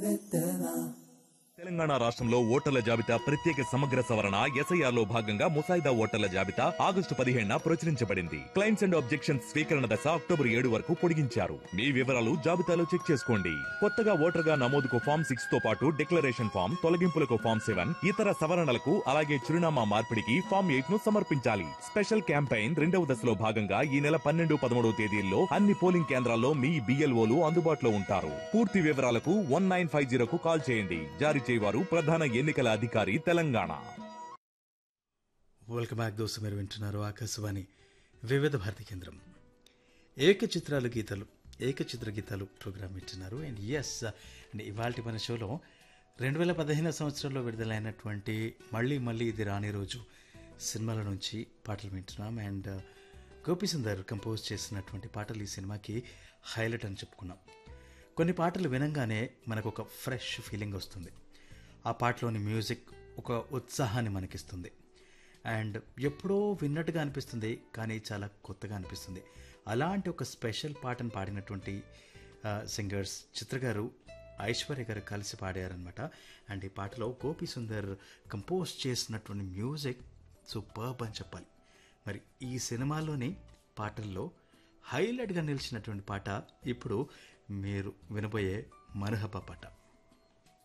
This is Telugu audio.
తెలంగాణ రాష్ట్రంలో ఓటర్ల జాబితా ప్రత్యేక సమగ్ర సవరణ ఎస్ఐఆర్ లో భాగంగా ముసాయిదా ఓటర్ల జాబితా ఆగస్టు పదిహేడున ప్రచురించబడింది క్లైమ్స్ అండ్ ఆబ్జెక్షన్స్ స్వీకరణ దశ అక్టోబర్ ఏడు వరకు పొడిగించారు మీ వివరాలు జాబితాలో చెక్ చేసుకోండి కొత్తగా ఓటర్ గా నమోదుకు ఫామ్ సిక్స్ తో పాటు డిక్లరేషన్ ఫామ్ తొలగింపులకు ఫామ్ సెవెన్ ఇతర సవరణలకు అలాగే చిరునామా మార్పిడికి ఫామ్ ఎయిట్ ను సమర్పించాలి స్పెషల్ క్యాంపెయిన్ రెండవ దశలో భాగంగా ఈ నెల పన్నెండు పదమూడవ తేదీల్లో అన్ని పోలింగ్ కేంద్రాల్లో మీ బిఎల్ఓలు అందుబాటులో ఉంటారు పూర్తి వివరాలకు వన్ నైన్ ఫైవ్ జీరోకు కాల్ చేయండి జారీ చేయవారు ప్రధాన ఎన్నికల అధికారి తెలంగాణ వెల్కమ్ బ్యాక్ దోస్తు మీరు వింటున్నారు ఆకాశవాణి వివిధ భారతి కేంద్రం ఏక చిత్రాలు గీతాలు ఏక చిత్ర గీతాలు ప్రోగ్రామ్ వింటున్నారు అండ్ ఎస్ అండ్ ఇవాళ మన షోలో రెండు వేల పదిహేను సంవత్సరంలో విడుదలైనటువంటి మళ్ళీ మళ్ళీ ఇది రాని రోజు సినిమాల నుంచి పాటలు వింటున్నాం అండ్ గోపీసుందర్ కంపోజ్ చేసినటువంటి పాటలు ఈ సినిమాకి హైలైట్ అని చెప్పుకున్నాం కొన్ని పాటలు వినంగానే మనకు ఒక ఫ్రెష్ ఫీలింగ్ వస్తుంది ఆ పాటలోని మ్యూజిక్ ఒక ఉత్సాహాన్ని మనకిస్తుంది అండ్ ఎప్పుడో విన్నట్టుగా అనిపిస్తుంది కానీ చాలా కొత్తగా అనిపిస్తుంది అలాంటి ఒక స్పెషల్ పాటను పాడినటువంటి సింగర్స్ చిత్ర గారు ఐశ్వర్య గారు కలిసి పాడారనమాట అండ్ ఈ పాటలో గోపి సుందర్ కంపోజ్ చేసినటువంటి మ్యూజిక్ సూపర్బ్ అని చెప్పాలి మరి ఈ సినిమాలోని పాటల్లో హైలైట్గా నిలిచినటువంటి పాట ఇప్పుడు మీరు వినబోయే మరహబ పాట